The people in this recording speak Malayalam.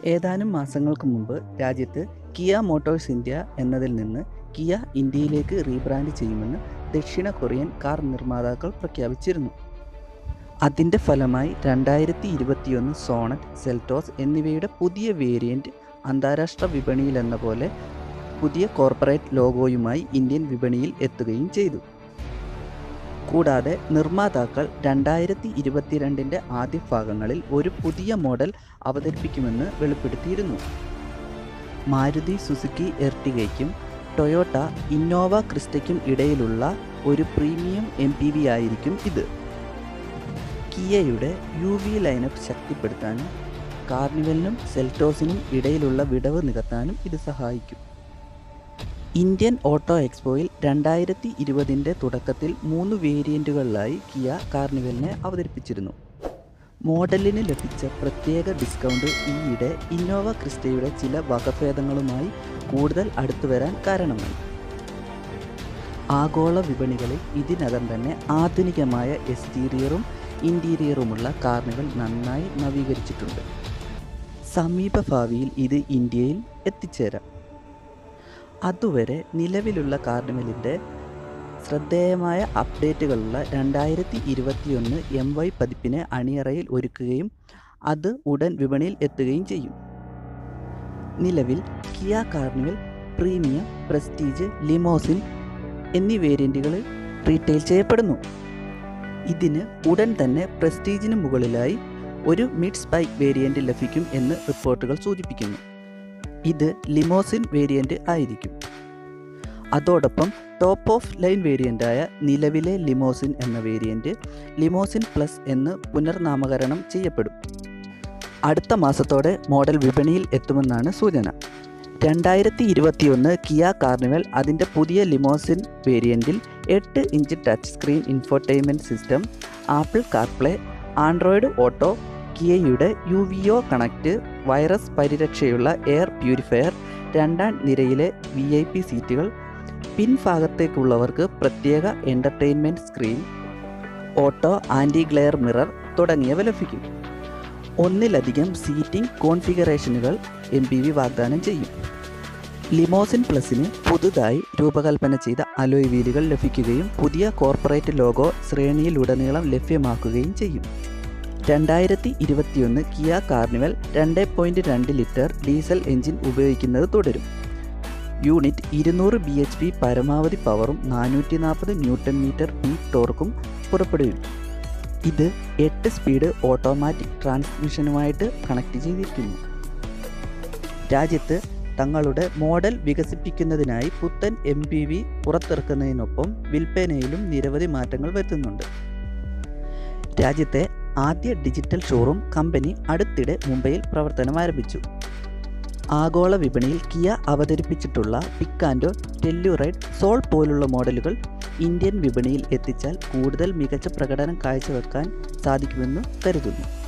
ഏതാനും മാസങ്ങൾക്ക് മുമ്പ് രാജ്യത്ത് കിയ മോട്ടോഴ്സ് ഇന്ത്യ എന്നതിൽ നിന്ന് കിയ ഇന്ത്യയിലേക്ക് റീബ്രാൻഡ് ചെയ്യുമെന്ന് ദക്ഷിണ കൊറിയൻ കാർ നിർമ്മാതാക്കൾ പ്രഖ്യാപിച്ചിരുന്നു അതിൻ്റെ ഫലമായി രണ്ടായിരത്തി ഇരുപത്തിയൊന്ന് സോണറ്റ് സെൽറ്റോസ് എന്നിവയുടെ പുതിയ വേരിയൻറ്റ് അന്താരാഷ്ട്ര വിപണിയിലെന്ന പോലെ പുതിയ കോർപ്പറേറ്റ് ലോഗോയുമായി ഇന്ത്യൻ വിപണിയിൽ എത്തുകയും ചെയ്തു കൂടാതെ നിർമ്മാതാക്കൾ രണ്ടായിരത്തി ഇരുപത്തിരണ്ടിൻ്റെ ആദ്യ ഭാഗങ്ങളിൽ ഒരു പുതിയ മോഡൽ അവതരിപ്പിക്കുമെന്ന് വെളിപ്പെടുത്തിയിരുന്നു മാരുതി സുസുക്കി എർട്ടിഗയ്ക്കും ടൊയോട്ട ഇന്നോവ ക്രിസ്റ്റയ്ക്കും ഇടയിലുള്ള ഒരു പ്രീമിയം എം പി വി ആയിരിക്കും ഇത് കിയയുടെ യു വി ലൈനപ്പ് ശക്തിപ്പെടുത്താനും കാർണിവലിനും സെൽറ്റോസിനും ഇടയിലുള്ള വിടവ് നികത്താനും ഇത് സഹായിക്കും ഇന്ത്യൻ ഓട്ടോ എക്സ്പോയിൽ രണ്ടായിരത്തി ഇരുപതിൻ്റെ തുടക്കത്തിൽ മൂന്ന് വേരിയൻറ്റുകളിലായി കിയ കാർണിവലിനെ അവതരിപ്പിച്ചിരുന്നു മോഡലിന് ലഭിച്ച പ്രത്യേക ഡിസ്കൗണ്ട് ഈയിടെ ഇന്നോവ ക്രിസ്റ്റയുടെ ചില വകഭേദങ്ങളുമായി കൂടുതൽ അടുത്തു വരാൻ കാരണമായി ആഗോള വിപണികളിൽ ഇതിനകം തന്നെ ആധുനികമായ എക്സ്റ്റീരിയറും ഇൻറ്റീരിയറുമുള്ള കാർണിവൽ നന്നായി നവീകരിച്ചിട്ടുണ്ട് സമീപഭാവിയിൽ ഇത് ഇന്ത്യയിൽ എത്തിച്ചേരാം അതുവരെ നിലവിലുള്ള കാർണിവലിൻ്റെ ശ്രദ്ധേയമായ അപ്ഡേറ്റുകളുള്ള രണ്ടായിരത്തി ഇരുപത്തിയൊന്ന് എം വൈ പതിപ്പിനെ അണിയറയിൽ ഒരുക്കുകയും അത് ഉടൻ വിപണിയിൽ എത്തുകയും ചെയ്യും നിലവിൽ Kia Carnival premium prestige limousine എന്നീ വേരിയൻറ്റുകളിൽ റീറ്റെയിൽ ചെയ്യപ്പെടുന്നു ഇതിന് ഉടൻ തന്നെ പ്രസ്റ്റീജിന് മുകളിലായി ഒരു മിഡ് സ്പൈക്ക് വേരിയൻ്റ് ലഭിക്കും എന്ന് റിപ്പോർട്ടുകൾ സൂചിപ്പിക്കുന്നു ഇത് ലിമോസിൻ വേരിയൻ്റ് ആയിരിക്കും അതോടൊപ്പം ടോപ്പ് ഓഫ് ലൈൻ വേരിയൻ്റായ നിലവിലെ ലിമോസിൻ എന്ന വേരിയൻ്റ് ലിമോസിൻ പ്ലസ് എന്ന് പുനർനാമകരണം ചെയ്യപ്പെടും അടുത്ത മാസത്തോടെ മോഡൽ വിപണിയിൽ എത്തുമെന്നാണ് സൂചന രണ്ടായിരത്തി ഇരുപത്തിയൊന്ന് കിയ കാർണിവൽ അതിൻ്റെ പുതിയ ലിമോസിൻ വേരിയൻറ്റിൽ എട്ട് inch touch screen infotainment system Apple CarPlay Android Auto കിയയുടെ U V O connect virus പരിരക്ഷയുള്ള എയർ പ്യൂരിഫയർ രണ്ടാം നിരയിലെ വി ഐ പി സീറ്റുകൾ പിൻഭാഗത്തേക്കുള്ളവർക്ക് പ്രത്യേക entertainment screen auto anti glare mirror തുടങ്ങിയവ ലഭിക്കും ഒന്നിലധികം സീറ്റിംഗ് കോൺഫിഗറേഷനുകൾ എം പി വി വാഗ്ദാനം ചെയ്യും ലിമോസിൻ പ്ലസിന് പുതുതായി രൂപകൽപ്പന ചെയ്ത അലോയ് വീലുകൾ ലഭിക്കുകയും പുതിയ കോർപ്പറേറ്റ് ലോഗോ ശ്രേണിയിലുടനീളം ലഭ്യമാക്കുകയും ചെയ്യും രണ്ടായിരത്തി ഇരുപത്തിയൊന്ന് കിയ കാർണിവൽ രണ്ട് പോയിൻറ്റ് രണ്ട് ലിറ്റർ ഡീസൽ എഞ്ചിൻ ഉപയോഗിക്കുന്നത് തുടരും യൂണിറ്റ് ഇരുന്നൂറ് ബി എച്ച് പി പരമാവധി പവറും നാനൂറ്റി നാൽപ്പത് ന്യൂട്ടൺ മീറ്റർ പീക്ക് ടോർക്കും പുറപ്പെടുവിക്കും ഇത് എട്ട് സ്പീഡ് ഓട്ടോമാറ്റിക് ട്രാൻസ്മിഷനുമായിട്ട് കണക്ട് ചെയ്തിരിക്കുന്നു രാജ്യത്ത് തങ്ങളുടെ മോഡൽ വികസിപ്പിക്കുന്നതിനായി പുത്തൻ എം പി വി പുറത്തിറക്കുന്നതിനൊപ്പം വിൽപ്പനയിലും നിരവധി മാറ്റങ്ങൾ വരുത്തുന്നുണ്ട് രാജ്യത്തെ ആദ്യ ഡിജിറ്റൽ ഷോറൂം കമ്പനി അടുത്തിടെ മുംബൈയിൽ പ്രവർത്തനം ആരംഭിച്ചു ആഗോള വിപണിയിൽ കിയ അവതരിപ്പിച്ചിട്ടുള്ള പിക്കാൻഡോ ടെല്ലുറൈഡ് സോൾ പോലുള്ള മോഡലുകൾ ഇന്ത്യൻ വിപണിയിൽ എത്തിച്ചാൽ കൂടുതൽ മികച്ച പ്രകടനം കാഴ്ചവെക്കാൻ സാധിക്കുമെന്ന് കരുതുന്നു